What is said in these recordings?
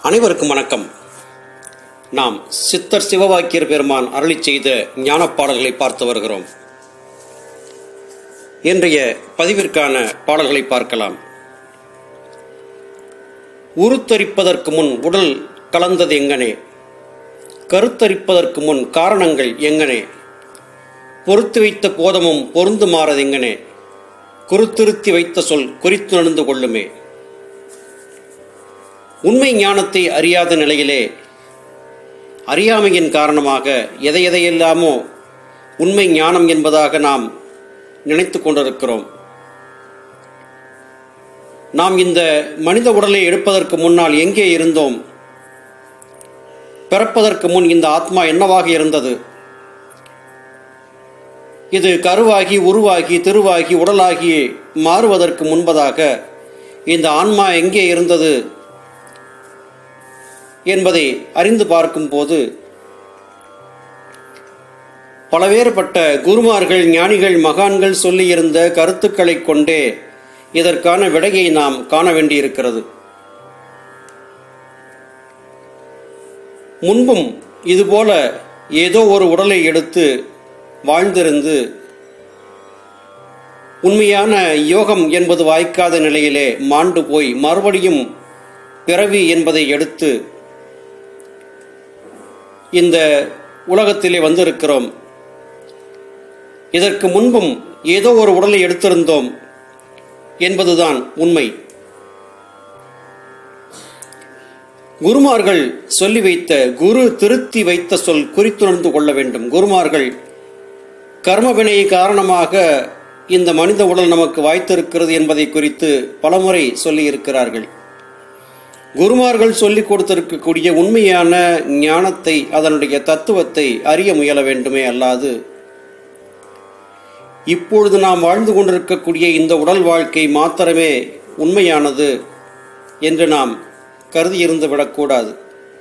அனைவருக்கும் வணக்கம் நாம் சித்தர் சிவவாக்கியர் பெருமான் அருளி செய்த ஞானப் பாடல்களை பார்த்து வருகிறோம் இன்றைய பதிவிற்கான பாடல்களை பார்க்கலாம் உருத்தரிப்பதற்கு முன் உடல் கலந்தது எங்கனே கருத்தரிப்பதற்கு முன் காரணங்கள் எங்கனே பொறுத்து வைத்த போதமும் பொருந்து மாறதெங்கனே குறுத்திருத்தி வைத்த சொல் குறித்து நடந்து கொள்ளுமே உண்மை ஞானத்தை அறியாத நிலையிலே அறியாமையின் காரணமாக எதை எதையெல்லாமோ உண்மை ஞானம் என்பதாக நாம் நினைத்து கொண்டிருக்கிறோம் நாம் இந்த மனித உடலை எடுப்பதற்கு முன்னால் எங்கே இருந்தோம் பிறப்பதற்கு முன் இந்த ஆத்மா என்னவாக இருந்தது இது கருவாகி உருவாகி திருவாகி உடலாகி மாறுவதற்கு முன்பதாக இந்த ஆன்மா எங்கே இருந்தது என்பதை அறிந்து பார்க்கும்போது பலவேறுபட்ட குருமார்கள் ஞானிகள் மகான்கள் சொல்லியிருந்த கருத்துக்களைக் கொண்டே இதற்கான விடையை நாம் காண வேண்டியிருக்கிறது முன்பும் இதுபோல ஏதோ ஒரு உடலை எடுத்து வாழ்ந்திருந்து உண்மையான யோகம் என்பது வாய்க்காத நிலையிலே மாண்டு போய் மறுபடியும் பிறவி என்பதை எடுத்து இந்த உலகத்திலே வந்திருக்கிறோம் இதற்கு முன்பும் ஏதோ ஒரு உடலை எடுத்திருந்தோம் என்பதுதான் உண்மை குருமார்கள் சொல்லி வைத்த குரு திருத்தி வைத்த சொல் குறித்துணர்ந்து கொள்ள வேண்டும் குருமார்கள் கர்மவினை காரணமாக இந்த மனித உடல் நமக்கு வாய்த்திருக்கிறது என்பதை குறித்து பலமுறை சொல்லியிருக்கிறார்கள் குருமார்கள் சொல்லிக் கொடுத்திருக்கக்கூடிய உண்மையான ஞானத்தை அதனுடைய தத்துவத்தை அறிய முயல வேண்டுமே அல்லாது இப்பொழுது நாம் வாழ்ந்து கொண்டிருக்கக்கூடிய இந்த உடல் வாழ்க்கை மாத்திரமே உண்மையானது என்று நாம் கருதியிருந்து விடக்கூடாது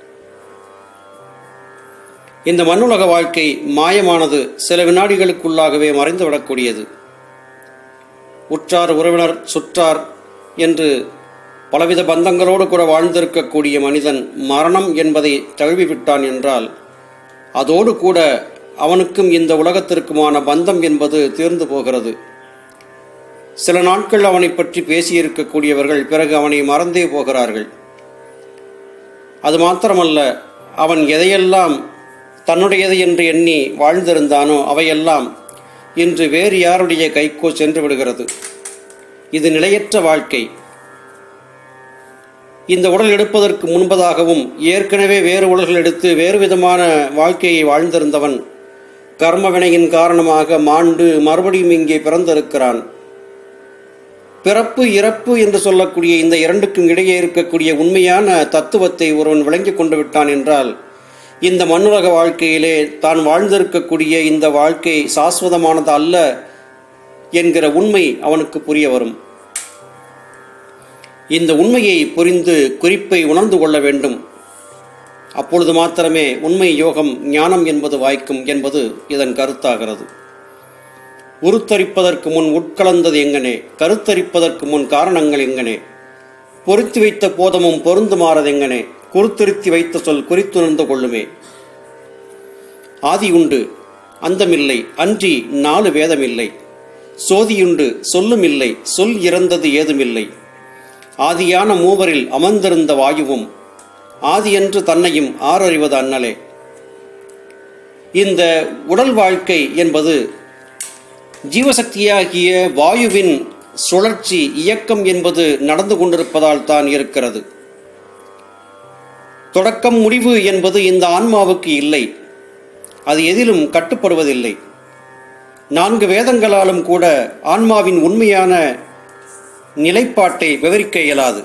இந்த மண்ணுலக வாழ்க்கை மாயமானது சில வினாடிகளுக்குள்ளாகவே மறைந்து விடக்கூடியது உற்றார் உறவினர் சுற்றார் என்று பலவித பந்தங்களோடு கூட வாழ்ந்திருக்கக்கூடிய மனிதன் மரணம் என்பதை தழுவிவிட்டான் என்றால் அதோடு கூட அவனுக்கும் இந்த உலகத்திற்குமான பந்தம் என்பது தீர்ந்து போகிறது சில நாட்கள் அவனை பற்றி பேசியிருக்கக்கூடியவர்கள் பிறகு அவனை மறந்தே போகிறார்கள் அது மாத்திரமல்ல அவன் எதையெல்லாம் தன்னுடையது என்று எண்ணி வாழ்ந்திருந்தானோ அவையெல்லாம் இன்று வேறு யாருடைய கைக்கோ சென்று விடுகிறது இது நிலையற்ற வாழ்க்கை இந்த உடல் எடுப்பதற்கு முன்பதாகவும் ஏற்கனவே வேறு உடல்கள் எடுத்து வேறு விதமான வாழ்க்கையை வாழ்ந்திருந்தவன் கர்மவினையின் காரணமாக மாண்டு மறுபடியும் இங்கே பிறந்திருக்கிறான் பிறப்பு இறப்பு என்று சொல்லக்கூடிய இந்த இரண்டுக்கும் இடையே இருக்கக்கூடிய உண்மையான தத்துவத்தை ஒருவன் விளங்கிக் கொண்டு விட்டான் என்றால் இந்த மண்ணுலக வாழ்க்கையிலே தான் வாழ்ந்திருக்கக்கூடிய இந்த வாழ்க்கை சாஸ்வதமானது அல்ல என்கிற உண்மை அவனுக்கு புரிய வரும் இந்த உண்மையை புரிந்து குறிப்பை உணர்ந்து கொள்ள வேண்டும் அப்பொழுது மாத்திரமே உண்மை யோகம் ஞானம் என்பது வாய்க்கும் என்பது இதன் கருத்தாகிறது உருத்தரிப்பதற்கு முன் உட்கலந்தது எங்கனே கருத்தரிப்பதற்கு முன் காரணங்கள் எங்கனே பொருத்தி வைத்த போதமும் பொருந்துமாறது எங்கனே குறுத்திருத்தி வைத்த சொல் குறித்துணர்ந்து கொள்ளுமே ஆதியுண்டு அந்தமில்லை அன்றி நாலு வேதமில்லை சோதியுண்டு சொல்லுமில்லை சொல் இறந்தது ஏதுமில்லை ஆதியான மூவரில் அமர்ந்திருந்த வாயுவும் ஆதியன்று தன்னையும் ஆறறிவது அண்ணலே இந்த உடல் வாழ்க்கை என்பது ஜீவசக்தியாகிய வாயுவின் சுழற்சி இயக்கம் என்பது நடந்து கொண்டிருப்பதால் தான் இருக்கிறது தொடக்கம் முடிவு என்பது இந்த ஆன்மாவுக்கு இல்லை அது எதிலும் கட்டுப்படுவதில்லை நான்கு வேதங்களாலும் கூட ஆன்மாவின் உண்மையான நிலைப்பாட்டை விவரிக்க இயலாது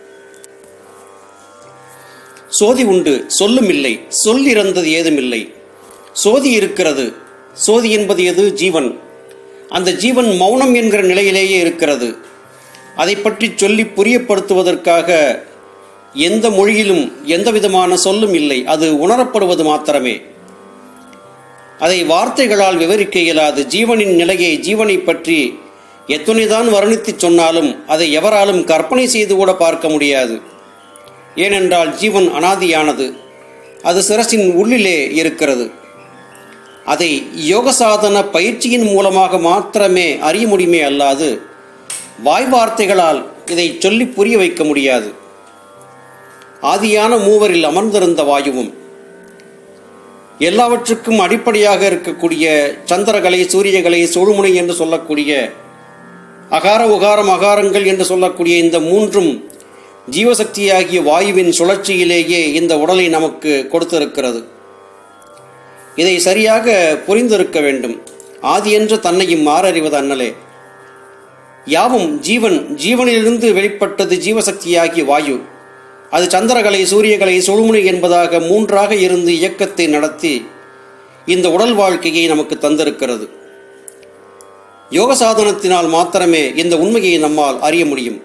சோதி உண்டு சொல்லும் இல்லை சொல் இறந்தது ஏதுமில்லை சோதி இருக்கிறது சோதி என்பது எது ஜீவன் அந்த ஜீவன் மௌனம் என்கிற நிலையிலேயே இருக்கிறது அதை பற்றி சொல்லி புரியப்படுத்துவதற்காக எந்த மொழியிலும் எந்த விதமான சொல்லும் இல்லை அது உணரப்படுவது மாத்திரமே அதை வார்த்தைகளால் விவரிக்க இயலாது ஜீவனின் நிலையை ஜீவனை பற்றி எத்துணைதான் வர்ணித்துச் சொன்னாலும் அதை எவராலும் கற்பனை செய்து கூட பார்க்க முடியாது ஏனென்றால் ஜீவன் அனாதியானது அது சிரசின் உள்ளிலே இருக்கிறது அதை யோக சாதன பயிற்சியின் மூலமாக மாத்திரமே அறிய முடியுமே அல்லாது வாய் வார்த்தைகளால் இதை சொல்லி புரிய வைக்க முடியாது ஆதியான மூவரில் அமர்ந்திருந்த வாயுவும் எல்லாவற்றுக்கும் அடிப்படையாக இருக்கக்கூடிய சந்திரகலை சூரியகலை சோழுமுனை என்று சொல்லக்கூடிய அகார உகாரம் அகாரங்கள் என்று சொல்லக்கூடிய இந்த மூன்றும் ஜீவசக்தியாகிய வாயுவின் சுழற்சியிலேயே இந்த உடலை நமக்கு கொடுத்திருக்கிறது இதை சரியாக புரிந்திருக்க வேண்டும் ஆதி என்று தன்னையும் மாறறிவது அண்ணலே யாவும் ஜீவன் ஜீவனிலிருந்து வெளிப்பட்டது ஜீவசக்தியாகிய வாயு அது சந்திரகலை சூரியகலை சுழுமுனை என்பதாக மூன்றாக இருந்து இயக்கத்தை நடத்தி இந்த உடல் வாழ்க்கையை நமக்கு தந்திருக்கிறது யோக சாதனத்தினால் மாத்திரமே இந்த உண்மையை நம்மால் அறிய முடியும்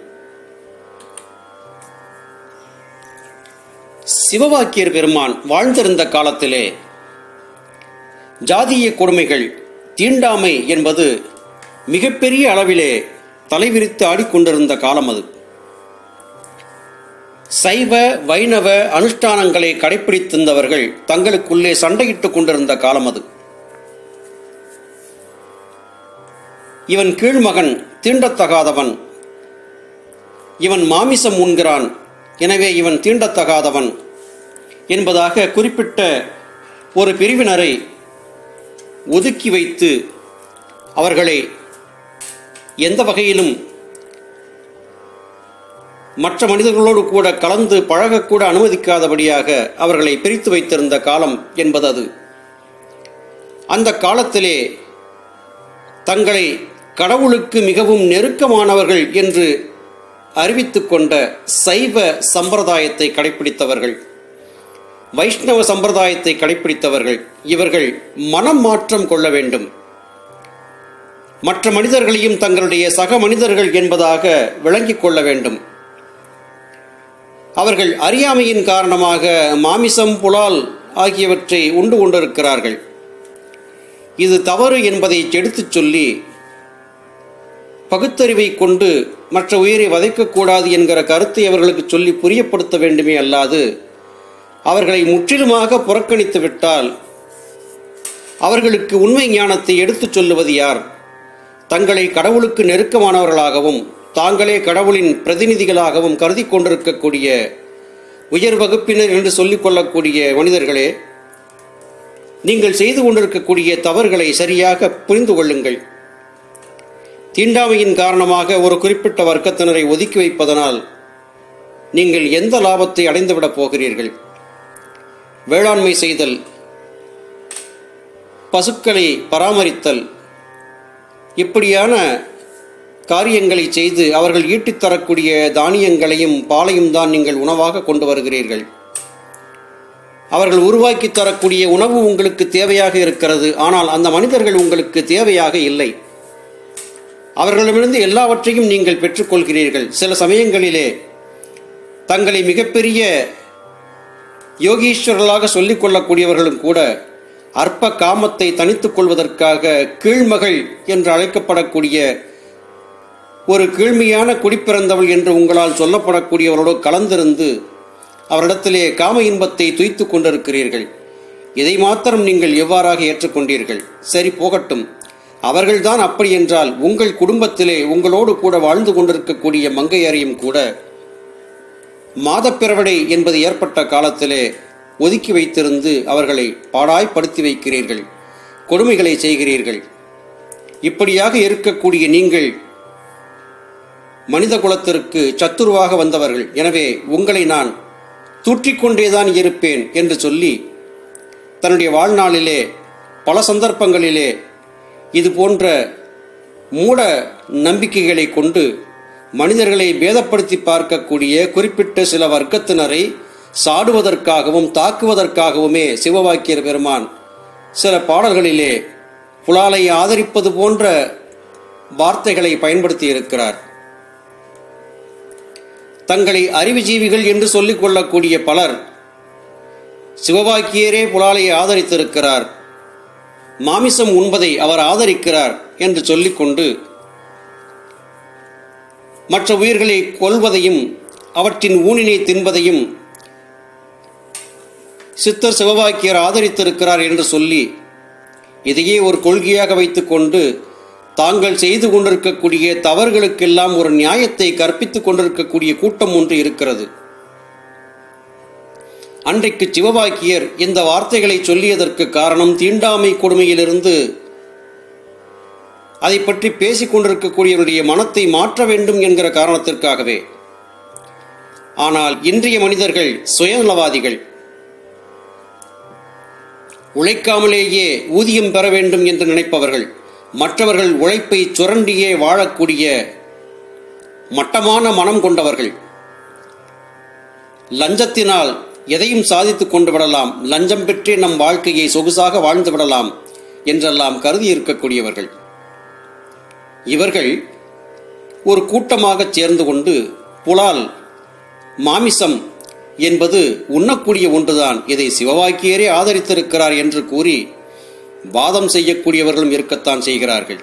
சிவவாக்கியர் பெருமான் வாழ்ந்திருந்த காலத்திலே ஜாதிய கொடுமைகள் தீண்டாமை என்பது மிகப்பெரிய அளவிலே தலைவிரித்து ஆடிக்கொண்டிருந்த காலம் அது சைவ வைணவ அனுஷ்டானங்களை கடைபிடித்திருந்தவர்கள் தங்களுக்குள்ளே சண்டையிட்டுக் கொண்டிருந்த காலம் அது இவன் கீழ்மகன் தீண்டத்தகாதவன் இவன் மாமிசம் உண்கிறான் எனவே இவன் தீண்டத்தகாதவன் என்பதாக குறிப்பிட்ட ஒரு பிரிவினரை ஒதுக்கி வைத்து அவர்களை எந்த வகையிலும் மற்ற மனிதர்களோடு கூட கலந்து பழகக்கூட அனுமதிக்காதபடியாக அவர்களை பிரித்து வைத்திருந்த காலம் என்பது அது அந்த காலத்திலே தங்களை கடவுளுக்கு மிகவும் நெருக்கமானவர்கள் என்று அறிவித்துக் கொண்ட சைவ சம்பிரதாயத்தை கடைபிடித்தவர்கள் வைஷ்ணவ சம்பிரதாயத்தை கடைபிடித்தவர்கள் இவர்கள் மனம் மாற்றம் கொள்ள வேண்டும் மற்ற மனிதர்களையும் தங்களுடைய சக மனிதர்கள் என்பதாக விளங்கிக் கொள்ள வேண்டும் அவர்கள் அறியாமையின் காரணமாக மாமிசம் புலால் ஆகியவற்றை உண்டு கொண்டிருக்கிறார்கள் இது தவறு என்பதை எடுத்துச் சொல்லி பகுத்தறிவை கொண்டு மற்ற உயிரை வதைக்கக்கூடாது என்கிற கருத்தை அவர்களுக்கு சொல்லி புரியப்படுத்த வேண்டுமே அல்லாது அவர்களை முற்றிலுமாக புறக்கணித்து விட்டால் அவர்களுக்கு உண்மை ஞானத்தை எடுத்துச் சொல்லுவது யார் தங்களை கடவுளுக்கு நெருக்கமானவர்களாகவும் தாங்களே கடவுளின் பிரதிநிதிகளாகவும் கருதி கொண்டிருக்கக்கூடிய உயர் வகுப்பினர் என்று சொல்லிக் கொள்ளக்கூடிய மனிதர்களே நீங்கள் செய்து கொண்டிருக்கக்கூடிய தவறுகளை சரியாக புரிந்து கொள்ளுங்கள் தீண்டாமையின் காரணமாக ஒரு குறிப்பிட்ட வர்க்கத்தினரை ஒதுக்கி வைப்பதனால் நீங்கள் எந்த லாபத்தை அடைந்துவிடப் போகிறீர்கள் வேளாண்மை செய்தல் பசுக்களை பராமரித்தல் இப்படியான காரியங்களை செய்து அவர்கள் ஈட்டித் தரக்கூடிய தானியங்களையும் பாலையும் தான் நீங்கள் உணவாக கொண்டு வருகிறீர்கள் அவர்கள் உருவாக்கி தரக்கூடிய உணவு உங்களுக்கு தேவையாக இருக்கிறது ஆனால் அந்த மனிதர்கள் உங்களுக்கு தேவையாக இல்லை அவர்களிடமிருந்து எல்லாவற்றையும் நீங்கள் பெற்றுக்கொள்கிறீர்கள் சில சமயங்களிலே தங்களை மிகப்பெரிய யோகீஸ்வரர்களாக சொல்லிக் கொள்ளக்கூடியவர்களும் கூட அற்ப காமத்தை தனித்துக் கொள்வதற்காக கீழ்மகள் என்று அழைக்கப்படக்கூடிய ஒரு கீழ்மையான குடிப்பிறந்தவள் என்று உங்களால் சொல்லப்படக்கூடியவரோடு கலந்திருந்து அவரிடத்திலே காம இன்பத்தை துய்த்துக் கொண்டிருக்கிறீர்கள் இதை மாத்திரம் நீங்கள் எவ்வாறாக ஏற்றுக்கொண்டீர்கள் சரி போகட்டும் அவர்கள்தான் அப்படி என்றால் உங்கள் குடும்பத்திலே உங்களோடு கூட வாழ்ந்து கொண்டிருக்கக்கூடிய மங்கையரையும் கூட மாதப்பிறவடை என்பது ஏற்பட்ட காலத்திலே ஒதுக்கி வைத்திருந்து அவர்களை பாடாய்ப்படுத்தி வைக்கிறீர்கள் கொடுமைகளை செய்கிறீர்கள் இப்படியாக இருக்கக்கூடிய நீங்கள் மனித குலத்திற்கு சத்துருவாக வந்தவர்கள் எனவே உங்களை நான் தூற்றிக்கொண்டேதான் இருப்பேன் என்று சொல்லி தன்னுடைய வாழ்நாளிலே பல சந்தர்ப்பங்களிலே இது போன்ற மூட நம்பிக்கைகளை கொண்டு மனிதர்களை பேதப்படுத்தி பார்க்கக்கூடிய குறிப்பிட்ட சில வர்க்கத்தினரை சாடுவதற்காகவும் தாக்குவதற்காகவுமே சிவவாக்கியர் பெருமான் சில பாடல்களிலே புலாலை ஆதரிப்பது போன்ற வார்த்தைகளை பயன்படுத்தி இருக்கிறார் தங்களை அறிவுஜீவிகள் என்று சொல்லிக் கொள்ளக்கூடிய பலர் சிவவாக்கியரே புலாலை ஆதரித்திருக்கிறார் மாமிசம் உண்பதை அவர் ஆதரிக்கிறார் என்று சொல்லிக்கொண்டு மற்ற உயிர்களை கொல்வதையும் அவற்றின் ஊனினை தின்பதையும் சித்தர் சிவவாக்கியர் ஆதரித்திருக்கிறார் என்று சொல்லி இதையே ஒரு கொள்கையாக வைத்துக்கொண்டு தாங்கள் செய்து கொண்டிருக்கக்கூடிய தவறுகளுக்கெல்லாம் ஒரு நியாயத்தை கற்பித்துக் கொண்டிருக்கக்கூடிய கூட்டம் ஒன்று இருக்கிறது அன்றைக்கு சிவவாக்கியர் இந்த வார்த்தைகளை சொல்லியதற்கு காரணம் தீண்டாமை கொடுமையிலிருந்து அதை பற்றி பேசிக் கொண்டிருக்கக்கூடியவருடைய மனத்தை மாற்ற வேண்டும் என்கிற காரணத்திற்காகவே ஆனால் இன்றைய மனிதர்கள் சுயநலவாதிகள் உழைக்காமலேயே ஊதியம் பெற வேண்டும் என்று நினைப்பவர்கள் மற்றவர்கள் உழைப்பை சுரண்டியே வாழக்கூடிய மட்டமான மனம் கொண்டவர்கள் லஞ்சத்தினால் எதையும் சாதித்துக் கொண்டு விடலாம் லஞ்சம் பெற்றே நம் வாழ்க்கையை சொகுசாக வாழ்ந்து விடலாம் என்றெல்லாம் கருதி இருக்கக்கூடியவர்கள் இவர்கள் ஒரு கூட்டமாக சேர்ந்து கொண்டு புலால் மாமிசம் என்பது உண்ணக்கூடிய ஒன்றுதான் இதை சிவவாக்கியரே ஆதரித்திருக்கிறார் என்று கூறி வாதம் செய்யக்கூடியவர்களும் இருக்கத்தான் செய்கிறார்கள்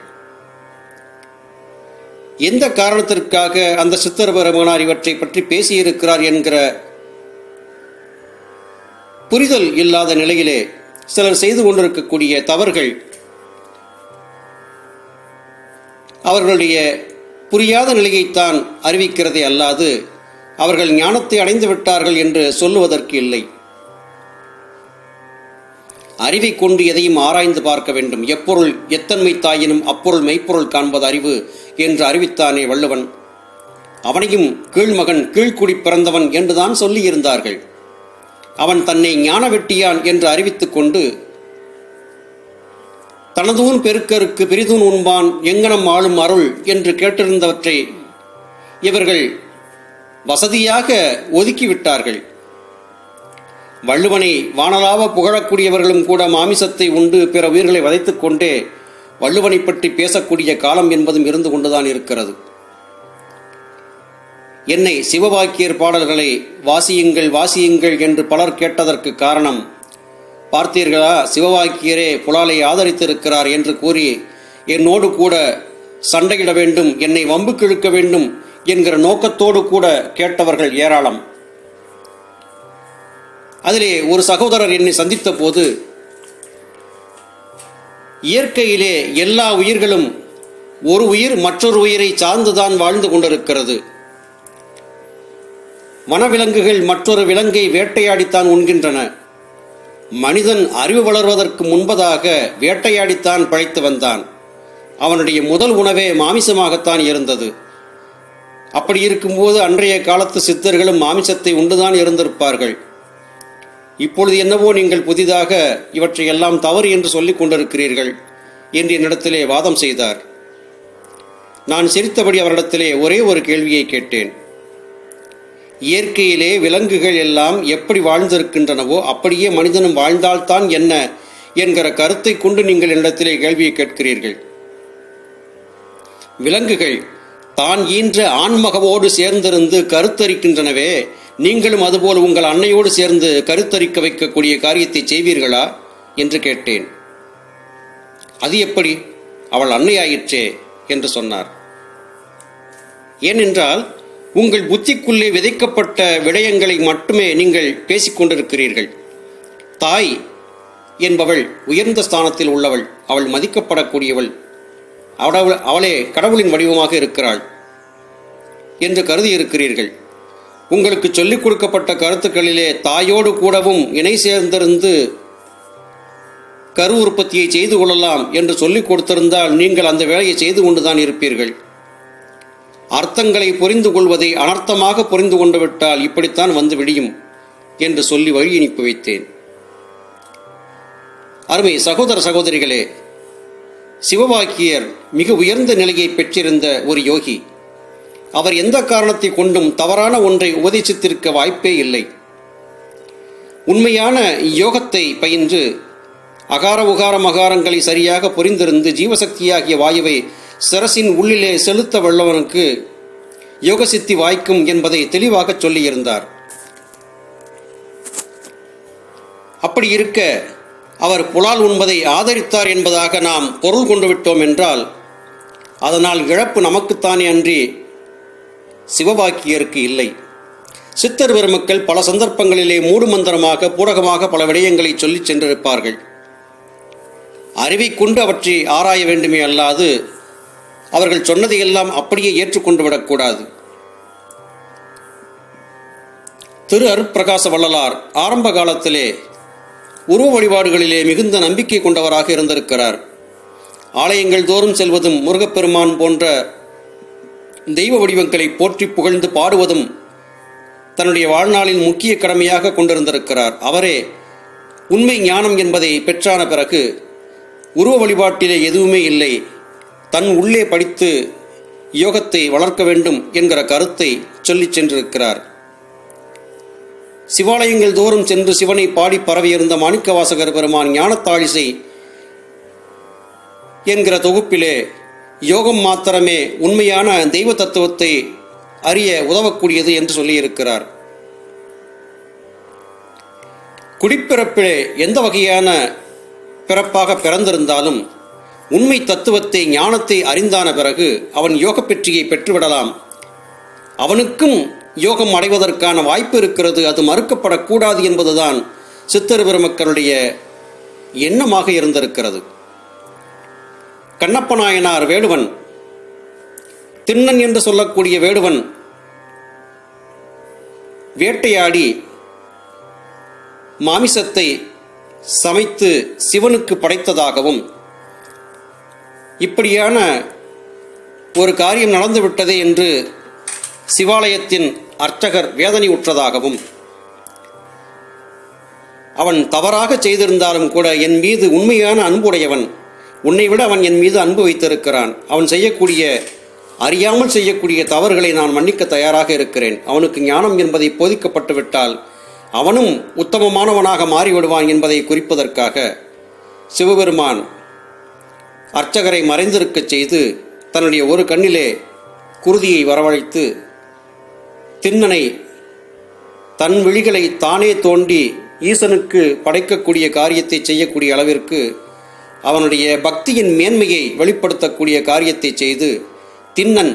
எந்த காரணத்திற்காக அந்த சித்தர் பெருமானார் இவற்றை பற்றி பேசியிருக்கிறார் என்கிற புரிதல் இல்லாத நிலையிலே சிலர் செய்து கொண்டிருக்கக்கூடிய தவறுகள் அவர்களுடைய புரியாத நிலையைத்தான் அறிவிக்கிறதே அல்லாது அவர்கள் ஞானத்தை அடைந்து விட்டார்கள் என்று சொல்லுவதற்கு இல்லை அறிவை கொண்டு எதையும் ஆராய்ந்து பார்க்க வேண்டும் எப்பொருள் எத்தன்மை தாயினும் அப்பொருள் மெய்ப்பொருள் காண்பது அறிவு என்று அறிவித்தானே வள்ளுவன் அவனையும் கீழ்மகன் கீழ்குடி பிறந்தவன் என்றுதான் சொல்லியிருந்தார்கள் அவன் தன்னை ஞான வெட்டியான் என்று அறிவித்துக் கொண்டு தனதூன் பெருக்கருக்கு பிரிதூன் உண்பான் எங்கனம் ஆளும் அருள் என்று கேட்டிருந்தவற்றை இவர்கள் வசதியாக ஒதுக்கிவிட்டார்கள் வள்ளுவனை வானலாவ புகழக்கூடியவர்களும் கூட மாமிசத்தை உண்டு பிற உயிர்களை வதைத்துக் கொண்டே வள்ளுவனை பற்றி பேசக்கூடிய காலம் என்பதும் இருந்து கொண்டுதான் இருக்கிறது என்னை சிவவாக்கியர் பாடல்களை வாசியுங்கள் வாசியுங்கள் என்று பலர் கேட்டதற்கு காரணம் பார்த்தீர்களா சிவவாக்கியரே புலாலை ஆதரித்திருக்கிறார் என்று கூறி என்னோடு கூட சண்டையிட வேண்டும் என்னை வம்புக்கு இழுக்க வேண்டும் என்கிற நோக்கத்தோடு கூட கேட்டவர்கள் ஏராளம் அதிலே ஒரு சகோதரர் என்னை சந்தித்த போது இயற்கையிலே எல்லா உயிர்களும் ஒரு உயிர் மற்றொரு உயிரை சார்ந்துதான் வாழ்ந்து கொண்டிருக்கிறது வனவிலங்குகள் மற்றொரு விலங்கை வேட்டையாடித்தான் உண்கின்றன மனிதன் அறிவு வளர்வதற்கு முன்பதாக வேட்டையாடித்தான் பழைத்து வந்தான் அவனுடைய முதல் உணவே மாமிசமாகத்தான் இருந்தது அப்படி இருக்கும்போது அன்றைய காலத்து சித்தர்களும் மாமிசத்தை உண்டுதான் இருந்திருப்பார்கள் இப்பொழுது என்னவோ நீங்கள் புதிதாக இவற்றை எல்லாம் தவறு என்று சொல்லிக் கொண்டிருக்கிறீர்கள் என்று என்னிடத்திலே வாதம் செய்தார் நான் சிரித்தபடி அவரிடத்திலே ஒரே ஒரு கேள்வியை கேட்டேன் இயற்கையிலே விலங்குகள் எல்லாம் எப்படி வாழ்ந்திருக்கின்றனவோ அப்படியே மனிதனும் வாழ்ந்தால்தான் என்ன என்கிற கருத்தை கொண்டு நீங்கள் என்னிடத்திலே கேள்வியை கேட்கிறீர்கள் விலங்குகள் தான் ஈன்ற ஆண்மகவோடு சேர்ந்திருந்து கருத்தரிக்கின்றனவே நீங்களும் அதுபோல் உங்கள் அன்னையோடு சேர்ந்து கருத்தரிக்க வைக்கக்கூடிய காரியத்தை செய்வீர்களா என்று கேட்டேன் அது எப்படி அவள் அன்னையாயிற்றே என்று சொன்னார் ஏனென்றால் உங்கள் புத்திக்குள்ளே விதைக்கப்பட்ட விடயங்களை மட்டுமே நீங்கள் பேசிக்கொண்டிருக்கிறீர்கள் தாய் என்பவள் உயர்ந்த ஸ்தானத்தில் உள்ளவள் அவள் மதிக்கப்படக்கூடியவள் அவள் அவளே கடவுளின் வடிவமாக இருக்கிறாள் என்று கருதி இருக்கிறீர்கள் உங்களுக்கு சொல்லிக் கொடுக்கப்பட்ட கருத்துக்களிலே தாயோடு கூடவும் இணை சேர்ந்திருந்து கரு உற்பத்தியை செய்து கொள்ளலாம் என்று சொல்லிக் கொடுத்திருந்தால் நீங்கள் அந்த வேலையை செய்து கொண்டுதான் இருப்பீர்கள் அர்த்தங்களை புரிந்து கொள்வதை அனர்த்தமாக புரிந்து கொண்டு விட்டால் இப்படித்தான் வந்து விடியும் என்று சொல்லி வழி அனுப்பி வைத்தேன் அருமை சகோதர சகோதரிகளே சிவவாக்கியர் மிக உயர்ந்த நிலையை பெற்றிருந்த ஒரு யோகி அவர் எந்த காரணத்தை கொண்டும் தவறான ஒன்றை உபதேசித்திருக்க வாய்ப்பே இல்லை உண்மையான யோகத்தை பயின்று அகார உகார மகாரங்களை சரியாக புரிந்திருந்து ஜீவசக்தியாகிய வாயுவை சிரசின் உள்ளிலே செலுத்த வல்லவனுக்கு யோகசித்தி வாய்க்கும் என்பதை தெளிவாக சொல்லியிருந்தார் அப்படி இருக்க அவர் புலால் உண்பதை ஆதரித்தார் என்பதாக நாம் பொருள் கொண்டு விட்டோம் என்றால் அதனால் இழப்பு நமக்குத்தானே அன்றி சிவவாக்கியருக்கு இல்லை சித்தர் பெருமக்கள் பல சந்தர்ப்பங்களிலே மூடுமந்திரமாக பூடகமாக பல விடயங்களை சொல்லிச் சென்றிருப்பார்கள் அறிவை கொண்டு அவற்றை ஆராய வேண்டுமே அல்லாது அவர்கள் சொன்னதையெல்லாம் அப்படியே ஏற்றுக்கொண்டு விடக்கூடாது திரு அருட்பிரகாச வள்ளலார் ஆரம்ப காலத்திலே உருவ வழிபாடுகளிலே மிகுந்த நம்பிக்கை கொண்டவராக இருந்திருக்கிறார் ஆலயங்கள் தோறும் செல்வதும் முருகப்பெருமான் போன்ற தெய்வ வடிவங்களை போற்றி புகழ்ந்து பாடுவதும் தன்னுடைய வாழ்நாளின் முக்கிய கடமையாக கொண்டிருந்திருக்கிறார் அவரே உண்மை ஞானம் என்பதை பெற்றான பிறகு உருவ வழிபாட்டிலே எதுவுமே இல்லை தன் உள்ளே படித்து யோகத்தை வளர்க்க வேண்டும் என்கிற கருத்தை சொல்லிச் சென்றிருக்கிறார் சிவாலயங்கள் தோறும் சென்று சிவனை பாடி பரவியிருந்த மாணிக்கவாசகர் பெருமான் ஞானத்தாழிசை என்கிற தொகுப்பிலே யோகம் மாத்திரமே உண்மையான தெய்வ தத்துவத்தை அறிய உதவக்கூடியது என்று சொல்லியிருக்கிறார் குடிப்பிறப்பிலே எந்த வகையான பிறப்பாக பிறந்திருந்தாலும் உண்மை தத்துவத்தை ஞானத்தை அறிந்தான பிறகு அவன் யோக பெற்றியை பெற்றுவிடலாம் அவனுக்கும் யோகம் அடைவதற்கான வாய்ப்பு இருக்கிறது அது மறுக்கப்படக்கூடாது என்பதுதான் சித்தர் பெருமக்களுடைய எண்ணமாக இருந்திருக்கிறது கண்ணப்ப நாயனார் வேடுவன் திண்ணன் என்று சொல்லக்கூடிய வேடுவன் வேட்டையாடி மாமிசத்தை சமைத்து சிவனுக்கு படைத்ததாகவும் இப்படியான ஒரு காரியம் நடந்துவிட்டதே என்று சிவாலயத்தின் அர்ச்சகர் வேதனை உற்றதாகவும் அவன் தவறாக செய்திருந்தாலும் கூட என் மீது உண்மையான அன்புடையவன் உன்னை விட அவன் என் மீது அன்பு வைத்திருக்கிறான் அவன் செய்யக்கூடிய அறியாமல் செய்யக்கூடிய தவறுகளை நான் மன்னிக்க தயாராக இருக்கிறேன் அவனுக்கு ஞானம் என்பதை போதிக்கப்பட்டு விட்டால் அவனும் உத்தமமானவனாக மாறிவிடுவான் என்பதை குறிப்பதற்காக சிவபெருமான் அர்ச்சகரை மறைந்திருக்கச் செய்து தன்னுடைய ஒரு கண்ணிலே குருதியை வரவழைத்து திண்ணனை தன் விழிகளை தானே தோண்டி ஈசனுக்கு படைக்கக்கூடிய காரியத்தை செய்யக்கூடிய அளவிற்கு அவனுடைய பக்தியின் மேன்மையை வெளிப்படுத்தக்கூடிய காரியத்தை செய்து திண்ணன்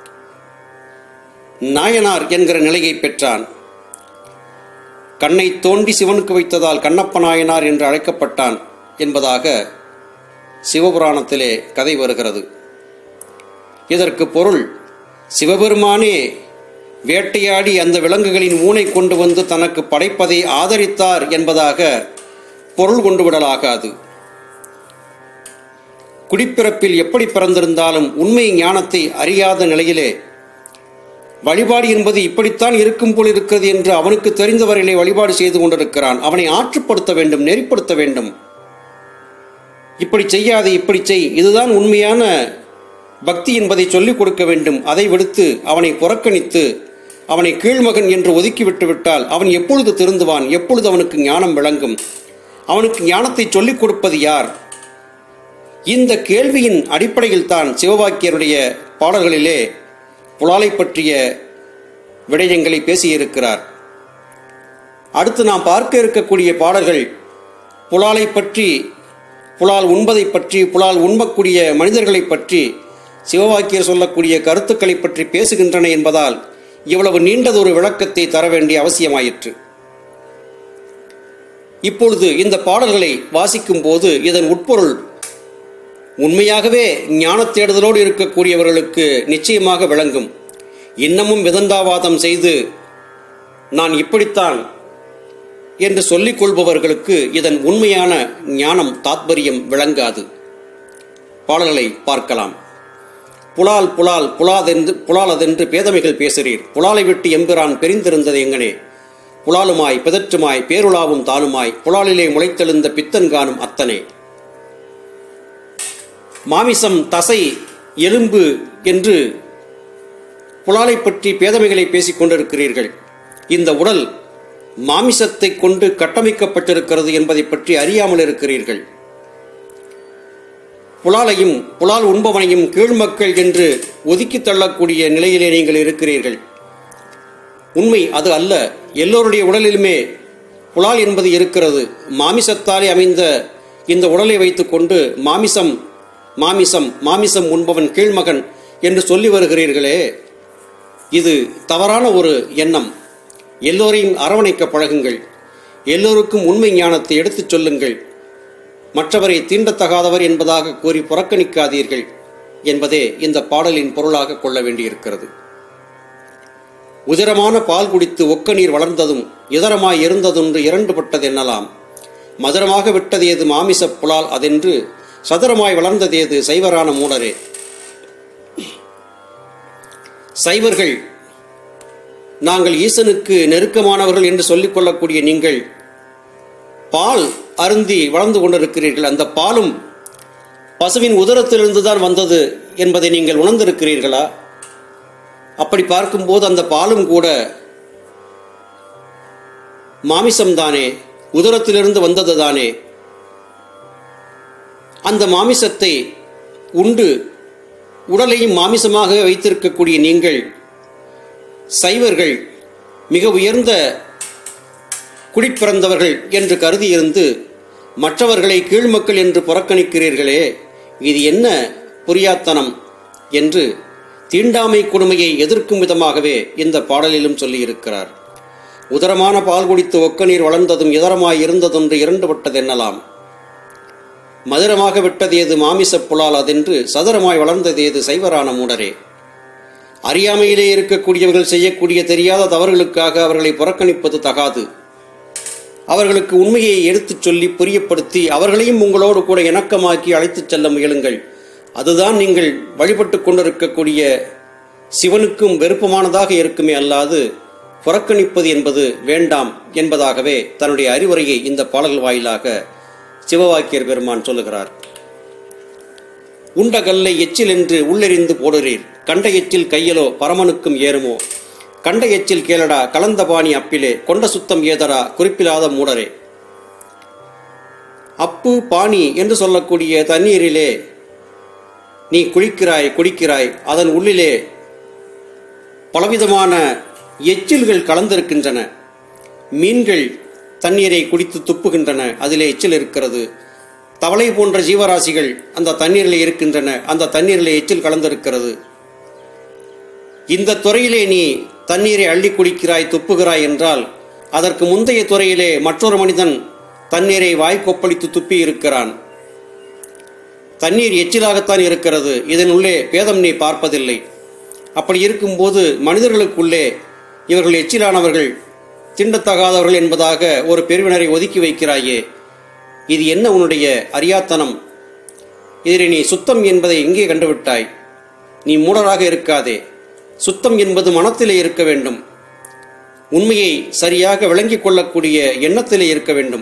நாயனார் என்கிற நிலையை பெற்றான் கண்ணை தோண்டி சிவனுக்கு வைத்ததால் கண்ணப்ப நாயனார் என்று அழைக்கப்பட்டான் என்பதாக சிவபுராணத்திலே கதை வருகிறது இதற்கு பொருள் சிவபெருமானே வேட்டையாடி அந்த விலங்குகளின் ஊனை கொண்டு வந்து தனக்கு படைப்பதை ஆதரித்தார் என்பதாக பொருள் கொண்டு விடலாகாது குடிப்பிறப்பில் எப்படி பிறந்திருந்தாலும் உண்மை ஞானத்தை அறியாத நிலையிலே வழிபாடு என்பது இப்படித்தான் இருக்கும் போல் இருக்கிறது என்று அவனுக்கு தெரிந்தவரையிலே வழிபாடு செய்து கொண்டிருக்கிறான் அவனை ஆற்றுப்படுத்த வேண்டும் நெறிப்படுத்த வேண்டும் இப்படி செய்யாதே இப்படி செய் இதுதான் உண்மையான பக்தி என்பதை சொல்லிக் கொடுக்க வேண்டும் அதை விடுத்து அவனை புறக்கணித்து அவனை கீழ்மகன் என்று ஒதுக்கிவிட்டு விட்டால் அவன் எப்பொழுது திருந்துவான் எப்பொழுது அவனுக்கு ஞானம் விளங்கும் அவனுக்கு ஞானத்தை சொல்லிக் கொடுப்பது யார் இந்த கேள்வியின் அடிப்படையில் தான் சிவவாக்கியருடைய பாடல்களிலே புலாலை பற்றிய விடயங்களை பேசியிருக்கிறார் அடுத்து நாம் பார்க்க இருக்கக்கூடிய பாடல்கள் புலாலை பற்றி புலால் உண்பதை பற்றி புலால் உண்பக்கூடிய மனிதர்களை பற்றி சிவவாக்கியர் சொல்லக்கூடிய கருத்துக்களை பற்றி பேசுகின்றன என்பதால் இவ்வளவு நீண்டதொரு விளக்கத்தை தர வேண்டிய அவசியமாயிற்று இப்பொழுது இந்த பாடல்களை வாசிக்கும் போது இதன் உட்பொருள் உண்மையாகவே ஞான தேடுதலோடு இருக்கக்கூடியவர்களுக்கு நிச்சயமாக விளங்கும் இன்னமும் விதண்டாவாதம் செய்து நான் இப்படித்தான் என்று சொல்லிக் கொள்பவர்களுக்கு இதன் உண்மையான ஞானம் தாத்பரியம் விளங்காது பாடல்களை பார்க்கலாம் புலால் புலால் புலாதென்று புலாலதென்று பேதமைகள் பேசுறீர் புலாலை விட்டு எம்பிரான் பெரிந்திருந்தது எங்கனே புலாலுமாய் பிதற்றுமாய் பேருலாவும் தானுமாய் புலாலிலே முளைத்தெழுந்த பித்தன் காணும் அத்தனே மாமிசம் தசை எலும்பு என்று புலாலை பற்றி பேதமைகளை பேசிக் கொண்டிருக்கிறீர்கள் இந்த உடல் மாமிசத்தை கொண்டு கட்டமைக்கப்பட்டிருக்கிறது என்பதை பற்றி அறியாமல் இருக்கிறீர்கள் புலாலையும் புலால் உண்பவனையும் கீழ்மக்கள் என்று ஒதுக்கி தள்ளக்கூடிய நிலையிலே நீங்கள் இருக்கிறீர்கள் உண்மை அது அல்ல எல்லோருடைய உடலிலுமே புலால் என்பது இருக்கிறது மாமிசத்தாலே அமைந்த இந்த உடலை வைத்துக்கொண்டு மாமிசம் மாமிசம் மாமிசம் உண்பவன் கீழ்மகன் என்று சொல்லி வருகிறீர்களே இது தவறான ஒரு எண்ணம் எல்லோரையும் அரவணைக்க பழகுங்கள் எல்லோருக்கும் உண்மை ஞானத்தை எடுத்துச் சொல்லுங்கள் மற்றவரை தீண்டத்தகாதவர் என்பதாக கூறி புறக்கணிக்காதீர்கள் என்பதே இந்த பாடலின் பொருளாக கொள்ள வேண்டியிருக்கிறது உதிரமான பால் குடித்து ஒக்க நீர் வளர்ந்ததும் இதரமாய் இருந்ததொன்று இரண்டுபட்டது என்னலாம் மதுரமாக விட்டதேது மாமிசப் புலால் அதென்று சதுரமாய் வளர்ந்ததேது சைவரான மூடரே சைவர்கள் நாங்கள் ஈசனுக்கு நெருக்கமானவர்கள் என்று சொல்லிக் கொள்ளக்கூடிய நீங்கள் பால் அருந்தி வளர்ந்து கொண்டிருக்கிறீர்கள் அந்த பாலும் பசுவின் உதரத்திலிருந்து தான் வந்தது என்பதை நீங்கள் உணர்ந்திருக்கிறீர்களா அப்படி பார்க்கும்போது அந்த பாலும் கூட மாமிசம்தானே உதரத்திலிருந்து வந்தது தானே அந்த மாமிசத்தை உண்டு உடலையும் மாமிசமாக வைத்திருக்கக்கூடிய நீங்கள் சைவர்கள் மிக உயர்ந்த குடிப்பிறந்தவர்கள் என்று கருதியிருந்து மற்றவர்களை கீழ்மக்கள் என்று புறக்கணிக்கிறீர்களே இது என்ன புரியாத்தனம் என்று தீண்டாமை கொடுமையை எதிர்க்கும் விதமாகவே இந்த பாடலிலும் சொல்லியிருக்கிறார் உதரமான பால் குடித்து ஒக்க நீர் வளர்ந்ததும் இதரமாய் இருந்ததொன்று இரண்டு விட்டதென்னலாம் மதுரமாக விட்டதேது மாமிசப் புலால் அதென்று சதுரமாய் வளர்ந்ததேது சைவரான மூடரே அறியாமையிலே இருக்கக்கூடியவர்கள் செய்யக்கூடிய தெரியாத தவறுகளுக்காக அவர்களை புறக்கணிப்பது தகாது அவர்களுக்கு உண்மையை எடுத்துச் சொல்லி புரியப்படுத்தி அவர்களையும் உங்களோடு கூட இணக்கமாக்கி அழைத்துச் செல்ல முயலுங்கள் அதுதான் நீங்கள் வழிபட்டு கொண்டிருக்கக்கூடிய சிவனுக்கும் வெறுப்பமானதாக இருக்குமே அல்லாது புறக்கணிப்பது என்பது வேண்டாம் என்பதாகவே தன்னுடைய அறிவுரையை இந்த பாடல் வாயிலாக சிவவாக்கியர் பெருமான் சொல்லுகிறார் உண்ட கல்லை எச்சில் என்று உள்ளெறிந்து போடுறீர் கண்ட எச்சில் கையலோ பரமனுக்கும் ஏறுமோ கண்ட எச்சில் கேளடா கலந்த பாணி அப்பிலே கொண்ட சுத்தம் ஏதரா குறிப்பில்லாத மூடரே அப்பு பாணி என்று சொல்லக்கூடிய தண்ணீரிலே நீ குளிக்கிறாய் குடிக்கிறாய் அதன் உள்ளிலே பலவிதமான எச்சில்கள் கலந்திருக்கின்றன மீன்கள் தண்ணீரை குடித்து துப்புகின்றன அதிலே எச்சில் இருக்கிறது தவளை போன்ற ஜீவராசிகள் அந்த தண்ணீரில் இருக்கின்றன அந்த தண்ணீரில் எச்சில் கலந்திருக்கிறது இந்த துறையிலே நீ தண்ணீரை அள்ளி குடிக்கிறாய் துப்புகிறாய் என்றால் அதற்கு முந்தைய துறையிலே மற்றொரு மனிதன் தண்ணீரை வாய்க்கொப்பளித்து துப்பி இருக்கிறான் தண்ணீர் எச்சிலாகத்தான் இருக்கிறது இதன் உள்ளே பேதம் நீ பார்ப்பதில்லை அப்படி இருக்கும்போது மனிதர்களுக்குள்ளே இவர்கள் எச்சிலானவர்கள் திண்டத்தகாதவர்கள் என்பதாக ஒரு பிரிவினரை ஒதுக்கி வைக்கிறாயே இது என்ன உன்னுடைய அறியாத்தனம் இதில் நீ சுத்தம் என்பதை எங்கே கண்டுவிட்டாய் நீ மூடராக இருக்காதே சுத்தம் என்பது மனத்திலே இருக்க வேண்டும் உண்மையை சரியாக விளங்கிக் கொள்ளக்கூடிய எண்ணத்திலே இருக்க வேண்டும்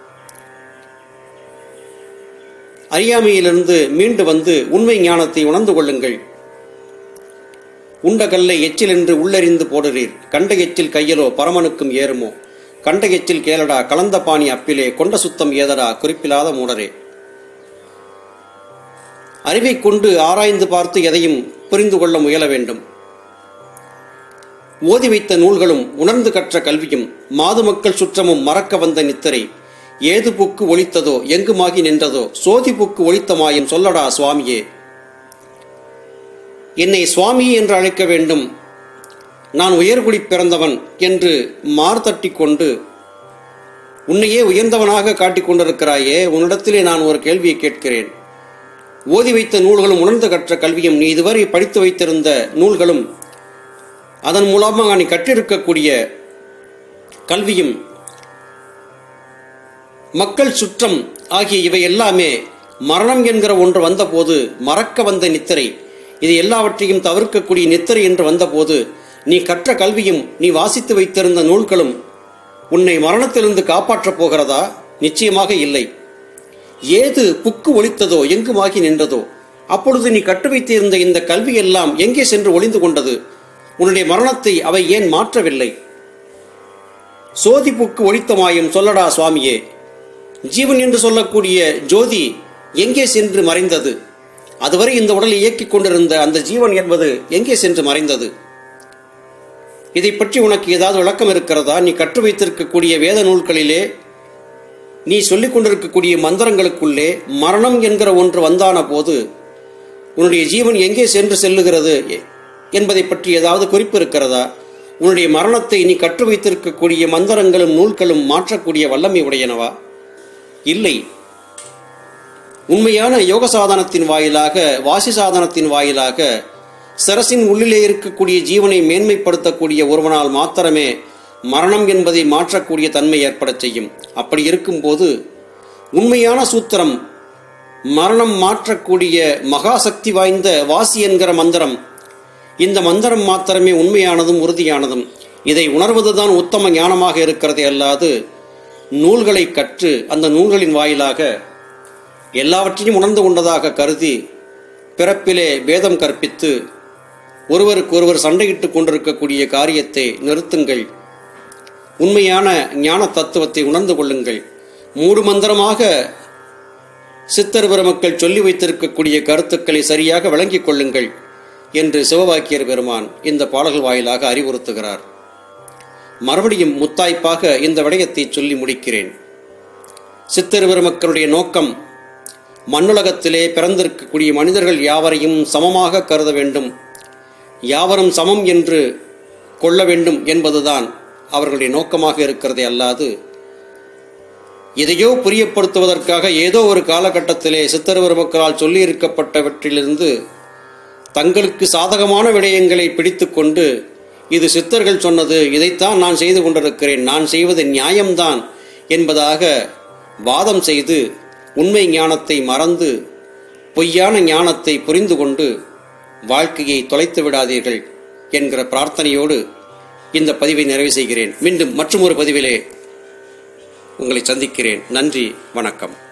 அறியாமையிலிருந்து மீண்டு வந்து உண்மை ஞானத்தை உணர்ந்து கொள்ளுங்கள் உண்ட கல்லை எச்சில் என்று உள்ளறிந்து போடுறீர் கண்ட எச்சில் கையலோ பரமனுக்கும் ஏறுமோ கண்ட எச்சில் கேளடா கலந்த பாணி அப்பிலே கொண்ட சுத்தம் ஏதடா குறிப்பில்லாத மூடரே அறிவை கொண்டு ஆராய்ந்து பார்த்து எதையும் புரிந்து கொள்ள முயல வேண்டும் ஓதி வைத்த நூல்களும் உணர்ந்து கற்ற கல்வியும் மாது மக்கள் சுற்றமும் மறக்க வந்த நித்தரை ஏது புக்கு ஒழித்ததோ எங்குமாகி நின்றதோ சோதி புக்கு ஒழித்தமாயும் சொல்லடா சுவாமியே என்னை சுவாமி என்று அழைக்க வேண்டும் நான் உயர்குடி பிறந்தவன் என்று மார்த்தட்டி கொண்டு உன்னையே உயர்ந்தவனாக காட்டிக் கொண்டிருக்கிறாயே உன்னிடத்திலே நான் ஒரு கேள்வியை கேட்கிறேன் ஓதி வைத்த நூல்களும் உணர்ந்து கற்ற கல்வியும் நீ இதுவரை படித்து வைத்திருந்த நூல்களும் அதன் மூலமாக நீ கற்றிருக்கக்கூடிய கல்வியும் மக்கள் சுற்றம் ஆகிய இவை எல்லாமே மரணம் என்கிற ஒன்று வந்தபோது மறக்க வந்த நித்திரை இது எல்லாவற்றையும் தவிர்க்கக்கூடிய நித்திரை என்று வந்தபோது நீ கற்ற கல்வியும் நீ வாசித்து வைத்திருந்த நூல்களும் உன்னை மரணத்திலிருந்து காப்பாற்றப் போகிறதா நிச்சயமாக இல்லை ஏது புக்கு ஒழித்ததோ எங்குமாகி நின்றதோ அப்பொழுது நீ கட்டு வைத்திருந்த இந்த கல்வி எல்லாம் எங்கே சென்று ஒளிந்து கொண்டது உன்னுடைய மரணத்தை அவை ஏன் மாற்றவில்லை சோதி புக்கு ஒழித்தமாயும் சொல்லடா சுவாமியே ஜீவன் என்று சொல்லக்கூடிய ஜோதி எங்கே சென்று மறைந்தது அதுவரை இந்த உடலை இயக்கிக் கொண்டிருந்த அந்த ஜீவன் என்பது எங்கே சென்று மறைந்தது இதை பற்றி உனக்கு ஏதாவது விளக்கம் இருக்கிறதா நீ கற்று வைத்திருக்கக்கூடிய வேத நூல்களிலே நீ சொல்லிக் கொண்டிருக்கக்கூடிய மந்திரங்களுக்குள்ளே மரணம் என்கிற ஒன்று வந்தான போது உன்னுடைய ஜீவன் எங்கே சென்று செல்லுகிறது என்பதை பற்றி ஏதாவது குறிப்பு இருக்கிறதா உன்னுடைய மரணத்தை நீ கற்று வைத்திருக்கக்கூடிய மந்திரங்களும் நூல்களும் மாற்றக்கூடிய வல்லமை உடையனவா இல்லை உண்மையான யோக சாதனத்தின் வாயிலாக வாசி சாதனத்தின் வாயிலாக சரசின் உள்ளிலே இருக்கக்கூடிய ஜீவனை மேன்மைப்படுத்தக்கூடிய ஒருவனால் மாத்திரமே மரணம் என்பதை மாற்றக்கூடிய தன்மை ஏற்படச் செய்யும் அப்படி இருக்கும்போது உண்மையான சூத்திரம் மரணம் மாற்றக்கூடிய மகாசக்தி வாய்ந்த வாசி என்கிற மந்திரம் இந்த மந்திரம் மாத்திரமே உண்மையானதும் உறுதியானதும் இதை உணர்வதுதான் உத்தம ஞானமாக இருக்கிறதே அல்லாது நூல்களை கற்று அந்த நூல்களின் வாயிலாக எல்லாவற்றையும் உணர்ந்து கொண்டதாக கருதி பிறப்பிலே பேதம் கற்பித்து ஒருவருக்கு ஒருவர் சண்டையிட்டுக் கொண்டிருக்கக்கூடிய காரியத்தை நிறுத்துங்கள் உண்மையான ஞான தத்துவத்தை உணர்ந்து கொள்ளுங்கள் மூடு மந்திரமாக சித்தர் பெருமக்கள் சொல்லி வைத்திருக்கக்கூடிய கருத்துக்களை சரியாக விளங்கிக் கொள்ளுங்கள் என்று சிவவாக்கியர் பெருமான் இந்த பாடல்கள் வாயிலாக அறிவுறுத்துகிறார் மறுபடியும் முத்தாய்ப்பாக இந்த விடயத்தை சொல்லி முடிக்கிறேன் சித்தர் பெருமக்களுடைய நோக்கம் மண்ணுலகத்திலே பிறந்திருக்கக்கூடிய மனிதர்கள் யாவரையும் சமமாக கருத வேண்டும் யாவரும் சமம் என்று கொள்ள வேண்டும் என்பதுதான் அவர்களுடைய நோக்கமாக இருக்கிறதே அல்லாது எதையோ புரியப்படுத்துவதற்காக ஏதோ ஒரு காலகட்டத்திலே சித்தர் பெருமக்களால் சொல்லியிருக்கப்பட்டவற்றிலிருந்து தங்களுக்கு சாதகமான விடயங்களை பிடித்துக்கொண்டு இது சித்தர்கள் சொன்னது இதைத்தான் நான் செய்து கொண்டிருக்கிறேன் நான் செய்வது நியாயம்தான் என்பதாக வாதம் செய்து உண்மை ஞானத்தை மறந்து பொய்யான ஞானத்தை புரிந்து கொண்டு வாழ்க்கையை தொலைத்து விடாதீர்கள் என்கிற பிரார்த்தனையோடு இந்த பதிவை நிறைவு செய்கிறேன் மீண்டும் மற்றும் ஒரு பதிவிலே உங்களை சந்திக்கிறேன் நன்றி வணக்கம்